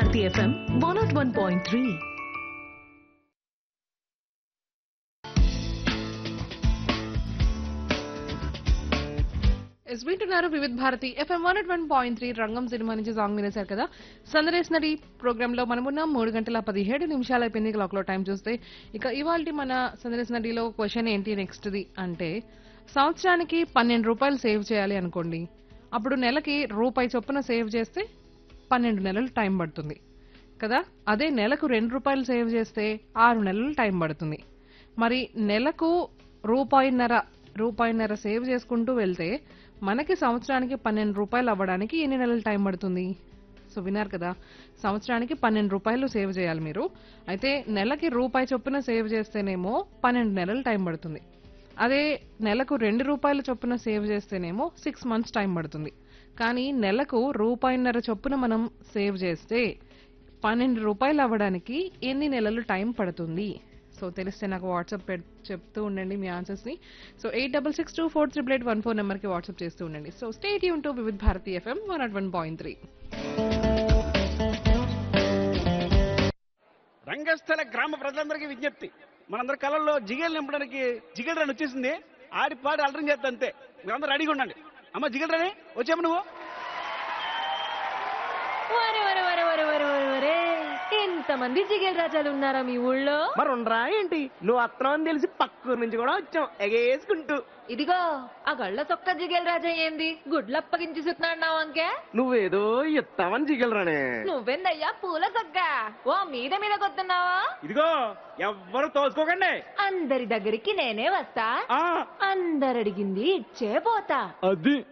Bharati FM one not one point three ఎస్ వింటున్నారు Vividh Bharati FM one one point three Rangam సినిమా నుంచి సాంగ్ వినేశారు కదా సందరేస్ నడి ప్రోగ్రామ్ లో మనమున్న మూడు గంటల పదిహేడు నిమిషాలు అయిపోయింది క్లాక్ లో టైం చూస్తే ఇక ఇవాళ మన సందరేస్ నడిలో క్వశ్చన్ ఏంటి నెక్స్ట్ది అంటే సంవత్సరానికి పన్నెండు రూపాయలు సేవ్ చేయాలి అనుకోండి అప్పుడు నెలకి రూపాయి చొప్పున సేవ్ చేస్తే పన్నెండు నెలలు టైం పడుతుంది కదా అదే నెలకు రెండు రూపాయలు సేవ్ చేస్తే ఆరు నెలలు టైం పడుతుంది మరి నెలకు రూపాయిన్నర రూపాయిన్నర సేవ్ చేసుకుంటూ వెళ్తే మనకి సంవత్సరానికి పన్నెండు రూపాయలు అవ్వడానికి ఎన్ని నెలలు టైం పడుతుంది సో విన్నారు కదా సంవత్సరానికి పన్నెండు రూపాయలు సేవ్ చేయాలి మీరు అయితే నెలకి రూపాయి చొప్పున సేవ్ చేస్తేనేమో పన్నెండు నెలలు టైం పడుతుంది అదే నెలకు రెండు రూపాయల చొప్పున సేవ్ చేస్తేనేమో సిక్స్ మంత్స్ టైం పడుతుంది కానీ నెలకు రూపాయిన్నర చొప్పున మనం సేవ్ చేస్తే పన్నెండు రూపాయలు అవ్వడానికి ఎన్ని నెలలు టైం పడుతుంది సో తెలిస్తే నాకు వాట్సాప్ పెట్ చెప్తూ ఉండండి మీ ఆన్సర్స్ ని so eight double six two four triple eight one four నెంబర్కి వాట్సాప్ చేస్తూ ఉండండి సో స్టేట్ యూన్ to Vividh Bharati FM one not one point three రంగస్థల గ్రామ ప్రజలందరికీ విజ్ఞప్తి మనందరి కళల్లో జిగేలు నింపడానికి జిగేల్ రాని వచ్చేసింది ఆడి పాడి అలరం చేస్తా అంతే మీరందరూ రెడీగా ఉండండి అమ్మ జిగేల్ రాని వచ్చాము నువ్వు వరే వరే వరే వరే వరే వరే వరే ఎంతమంది జిగేల్ రాజాలు ఉన్నారా మీ ఊళ్ళో మరి ఉండరా ఏంటి నువ్వు అత్తనం అని తెలిసి పక్కూరు నుంచి కూడా వచ్చాం ఎగేసుకుంటూ ఇదిగో ఆ గళ్ళ సొక్క జిగేల్ రాజా ఏంది గుడ్లప్పగించి సుతున్నాడు అంకే నువ్వేదో ఇస్తావని జిగలరానే నువ్వెందయ్యా పూల సొక్క ఓ మీద మీద కొత్తున్నావా ఇదిగో ఎవ్వరు తోసుకోకండి అందరి దగ్గరికి నేనే వస్తా ఆ అందరడిగింది ఇచ్చే పోతా అది